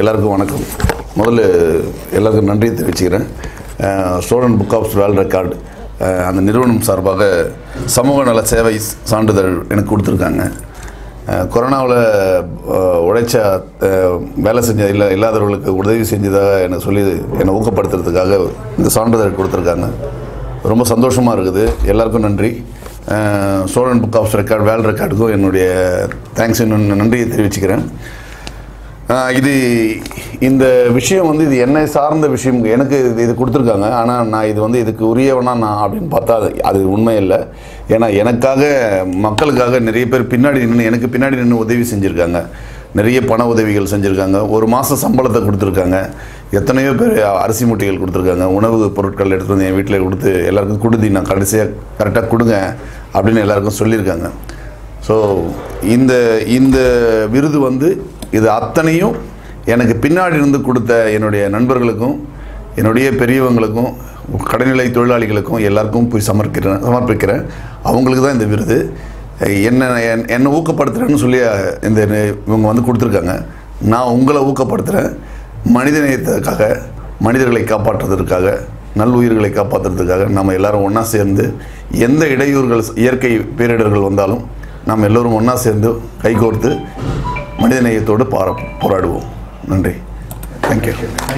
எல்லாருக்கும் வணக்கம் முதல்ல எல்லாருக்கும் நன்றி தெரிவிச்சுக்கிறேன் student book of world record அந்த நிறுவனம் சார்பாக சமூக நல சேவை சான்றிதழ் எனக்கு கொடுத்துருக்காங்க கொரோனாவில் உழைச்ச அஹ், வேலை செஞ்ச இல்லை இல்லாதவர்களுக்கு உதவி செஞ்சதாக என்னை சொல்லி என்னை ஊக்கப்படுத்துறதுக்காக இந்த சான்றிதழ் கொடுத்துருக்காங்க ரொம்ப சந்தோஷமாக இருக்குது எல்லாருக்கும் நன்றி student book of record world ரெக்கார்டுக்கும் என்னுடைய தேங்க்ஸ் இன்னும் நன்றியை தெரிவிச்சுக்கிறேன் ஆஹ் இது இந்த விஷயம் வந்து இது என்னை சார்ந்த விஷயம் எனக்கு இது இது கொடுத்துருக்காங்க ஆனால் நான் இது வந்து இதுக்கு உரியவனா நான் அப்படின்னு பார்த்தா அது அது உண்மை இல்லை ஏன்னா எனக்காக மக்களுக்காக நிறைய பேர் பின்னாடி நின்று எனக்கு பின்னாடி நின்று உதவி செஞ்சுருக்காங்க நிறைய பண உதவிகள் செஞ்சுருக்காங்க ஒரு மாதம் சம்பளத்தை கொடுத்துருக்காங்க எத்தனையோ பேர் அரிசி மூட்டைகள் கொடுத்துருக்காங்க உணவு பொருட்கள் எடுத்துகிட்டு வந்து என் வீட்டில் கொடுத்து எல்லாருக்கும் கொடுத்து நான் கடைசியாக கரெக்டாக கொடுங்க அப்படின்னு எல்லாருக்கும் சொல்லியிருக்காங்க ஸோ இந்த இந்த விருது வந்து இது அத்தனையும் எனக்கு பின்னாடி இருந்து கொடுத்த என்னுடைய நண்பர்களுக்கும் என்னுடைய பெரியவங்களுக்கும் கடைநிலை தொழிலாளிகளுக்கும் எல்லாருக்கும் போய் சமர்ப்பிக்கிறேன் சமர்ப்பிக்கிறேன் அவங்களுக்கு தான் இந்த விருது என்ன என்- என்னை ஊக்கப்படுத்துகிறேன்னு சொல்லி இந்த இவங்க வந்து கொடுத்துருக்காங்க நான் உங்களை ஊக்கப்படுத்துகிறேன் மனிதநேயத்துக்காக மனிதர்களை காப்பாற்றுறதுக்காக நல்லுயிர்களை காப்பாற்றுறதுக்காக நம்ம எல்லாரும் ஒன்றா சேர்ந்து எந்த இடையூறுகள் இயற்கை பேரிடர்கள் வந்தாலும் நாம் எல்லோரும் ஒன்றா சேர்ந்து கைகோர்த்து மனிதநேயத்தோடு பார போராடுவோம் நன்றி தேங்க்யூ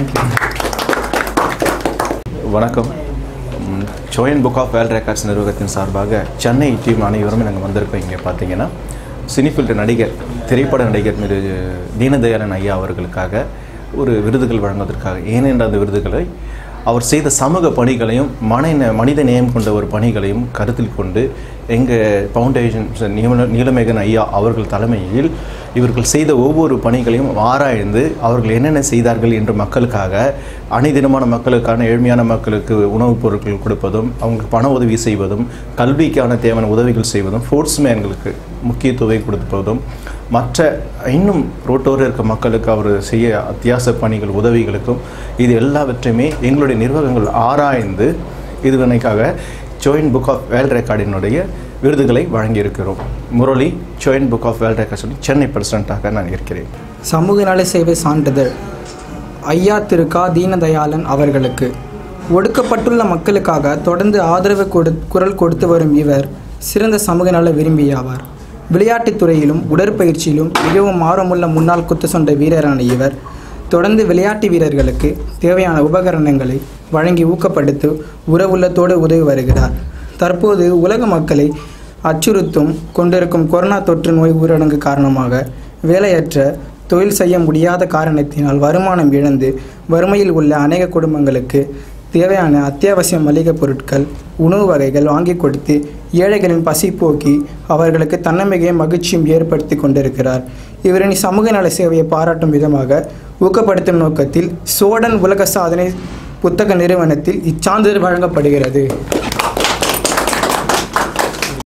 வணக்கம் ம், சோயன் புக் ஆஃப் வேர்ல்ட் ரெக்கார்ட்ஸ் நிறுவனத்தின் சார்பாக சென்னை டீம் அனைவரும் நாங்கள் வந்திருக்கோம் இங்கே பார்த்தீங்கன்னா சினிஃபில்ட் நடிகர் திரைப்பட நடிகர் திரு தீனதயாளன் ஐயா அவர்களுக்காக ஒரு விருதுகள் வழங்குவதற்காக ஏனென்ற அந்த விருதுகளை அவர் செய்த சமூக பணிகளையும் மன மனித நேயம் கொண்ட ஒரு பணிகளையும் கருத்தில் கொண்டு எங்கள் ஃபவுண்டேஷன் நீல நீலமேகன் ஐயா அவர்கள் தலைமையில் இவர்கள் செய்த ஒவ்வொரு பணிகளையும் ஆராய்ந்து அவர்கள் என்னென்ன செய்தார்கள் என்று மக்களுக்காக அனைதினமான மக்களுக்கான ஏழ்மையான மக்களுக்கு உணவுப் பொருட்கள் கொடுப்பதும் அவங்களுக்கு பண உதவி செய்வதும் கல்விக்கான தேவையான உதவிகள் செய்வதும் ஸ்போர்ட்ஸ்மேன்களுக்கு முக்கியத்துவம் கொடுப்பதும் மற்ற இன்னும் ரோட்டோர இருக்க மக்களுக்கு அவர் செய்ய அத்தியாவசிய பணிகள் உதவிகளுக்கும் இது எல்லாவற்றையுமே எங்களுடைய நிர்வாகங்கள் ஆராய்ந்து இதுவனைக்காக ஜோயின் புக் ஆஃப் வேர்ல்ட் ரெக்கார்டினுடைய விருதுகளை வழங்கியிருக்கிறோம் முரளி ஜோயின் புக் ஆஃப் வேர்ல்ட் ரெக்கார்ட் சொல்லி சென்னை பிரசிடெண்ட்டாக நான் இருக்கிறேன் சமூக நல சேவை சான்றிதழ் ஐயா திரு கா தீனதயாளன் அவர்களுக்கு ஒடுக்கப்பட்டுள்ள மக்களுக்காக தொடர்ந்து ஆதரவு கொடு குரல் கொடுத்து வரும் இவர் சிறந்த சமூக நல விரும்பியாவார் விளையாட்டுத் துறையிலும் உடற்பயிற்சியிலும் மிகவும் ஆர்வமுள்ள முன்னாள் குத்துச்சண்டை வீரரான இவர் தொடர்ந்து விளையாட்டு வீரர்களுக்கு தேவையான உபகரணங்களை வழங்கி ஊக்கப்படுத்தி உறவுள்ளத்தோடு உதவி வருகிறார் தற்போது உலக மக்களை அச்சுறுத்தும் கொண்டிருக்கும் கொரோனா தொற்று நோய் ஊரடங்கு காரணமாக வேலையற்ற தொழில் செய்ய முடியாத காரணத்தினால் வருமானம் இழந்து வறுமையில் உள்ள அநேக குடும்பங்களுக்கு தேவையான அத்தியாவசிய மளிகைப் பொருட்கள் உணவு வகைகள் வாங்கி கொடுத்து ஏழைகளின் பசி போக்கி அவர்களுக்கு தன்னம்பிக்கையும் மகிழ்ச்சியும் ஏற்படுத்தி கொண்டிருக்கிறார் இவரின் சமூக நல சேவையை பாராட்டும் விதமாக ஊக்கப்படுத்தும் நோக்கத்தில் சோடன் உலக சாதனை புத்தக நிறுவனத்தில் இச்சான்றிதழ் வழங்கப்படுகிறது